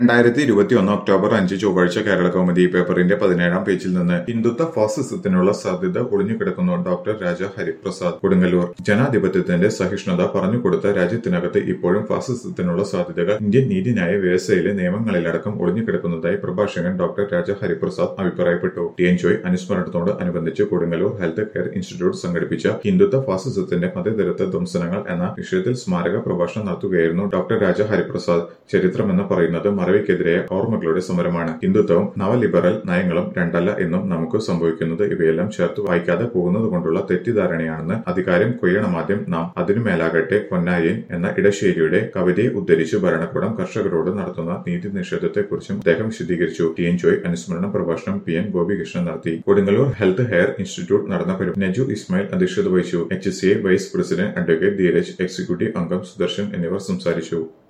രണ്ടായിരത്തി ഇരുപത്തിയൊന്ന് ഒക്ടോബർ അഞ്ച് ചൊവ്വാഴ്ച കേരള കൗമുദി പേപ്പറിന്റെ പതിനേഴാം പേജിൽ നിന്ന് ഹിന്ദുത്വ ഫാസിസത്തിനുള്ള സാധ്യത ഒളിഞ്ഞുകിടക്കുന്നു ഡോക്ടർ രാജ ഹരിപ്രസാദ് കൊടുങ്ങല്ലൂർ ജനാധിപത്യത്തിന്റെ സഹിഷ്ണുത പറഞ്ഞുകൊടുത്ത രാജ്യത്തിനകത്ത് ഇപ്പോഴും ഫാസിസത്തിനുള്ള സാധ്യതകൾ ഇന്ത്യൻ നീതിന്യായ വ്യവസ്ഥയിലെ നിയമങ്ങളിലടക്കം ഒളിഞ്ഞുകിടക്കുന്നതായി പ്രഭാഷകൻ ഡോക്ടർ രാജ ഹരിപ്രസാദ് അഭിപ്രായപ്പെട്ടു ടി എൻ ജോയ് അനുസ്മരണത്തോട് അനുബന്ധിച്ച് കൊടുങ്ങല്ലൂർ ഹെൽത്ത് കെയർ ഇൻസ്റ്റിറ്റ്യൂട്ട് സംഘടിപ്പിച്ച ഹിന്ദുത്വ ഫാസിസത്തിന്റെ മതേതരത്വ ധ്വംസനങ്ങൾ എന്ന വിഷയത്തിൽ സ്മാരക പ്രഭാഷണം നടത്തുകയായിരുന്നു ഡോക്ടർ രാജ ഹരിപ്രസാദ് ചരിത്രമെന്ന് പറയുന്നത് മറവിക്കെതിരായ ഓർമ്മകളുടെ സമരമാണ് ഹിന്ദുത്വവും നവലിബറൽ നയങ്ങളും രണ്ടല്ല എന്നും നമുക്ക് സംഭവിക്കുന്നത് ഇവയെല്ലാം ചേർത്ത് വായിക്കാതെ പോകുന്നത് കൊണ്ടുള്ള തെറ്റിദ്ധാരണയാണെന്ന് അധികാരം കൊയ്യണമാദ്യം നാം അതിനു മേലാകട്ടെ പൊന്നായൻ എന്ന ഇടശ്ശേരിയുടെ കവിതയെ ഉദ്ധരിച്ച് ഭരണകൂടം കർഷകരോട് നടത്തുന്ന നീതി നിഷേധത്തെക്കുറിച്ചും അദ്ദേഹം വിശദീകരിച്ചു ടി എൻ ജോയ് അനുസ്മരണ പ്രഭാഷണം പി എൻ ഗോപികൃഷ്ണൻ നടത്തി കൊടുങ്ങല്ലൂർ ഹെൽത്ത് ഹെയർ ഇൻസ്റ്റിറ്റ്യൂട്ട് നടന്ന പരിപാടി നജു ഇസ്മായിൽ അധ്യക്ഷത വഹിച്ചു H C A vice president advocate Dheeraj executive അംഗം സുദർശൻ എന്നിവർ സംസാരിച്ചു